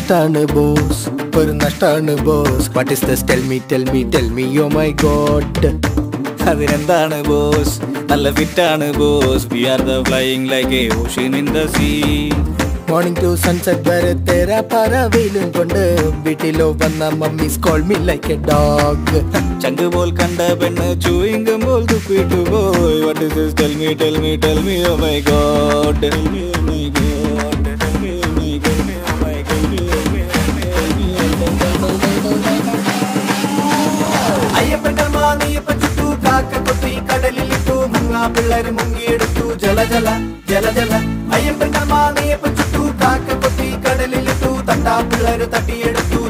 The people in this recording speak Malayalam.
നഷ്ടാണ് ബോസ് ഒരു നഷ്ടാണ് boss what is this tell me tell me tell me yo my god അതിനെന്താണ് ബോസ് നല്ല ഫിറ്റാണ് boss we are the flying like a ocean in the sea morning to sunset വരെ തേരാ പറവയിലും കൊണ്ട് വീട്ടിലോ വന്ന mummies call me like a dog ചങ്ക് പോൽ കണ്ട പെണ്ണ് ചൂയിങ്കം പോൽ തുപ്പിട്ടു പോയി what is this tell me tell me tell me oh my god tell me oh my god tell me oh my god oh my അയ്യപ്പന്റെ മാനിയപ്പൻ ചുട്ടു കാക്ക കൊത്തി കടലിലിട്ടു മുങ്ങാ പിള്ളേര് മുങ്ങിയെടുത്തു ജല ജല ജല ജല അയ്യപ്പന്റെ മാനിയപ്പൻ ചുട്ടു കാക്ക കൊത്തി കടലിലിട്ടു തട്ടാ പിള്ളേര് തട്ടിയെടുത്തു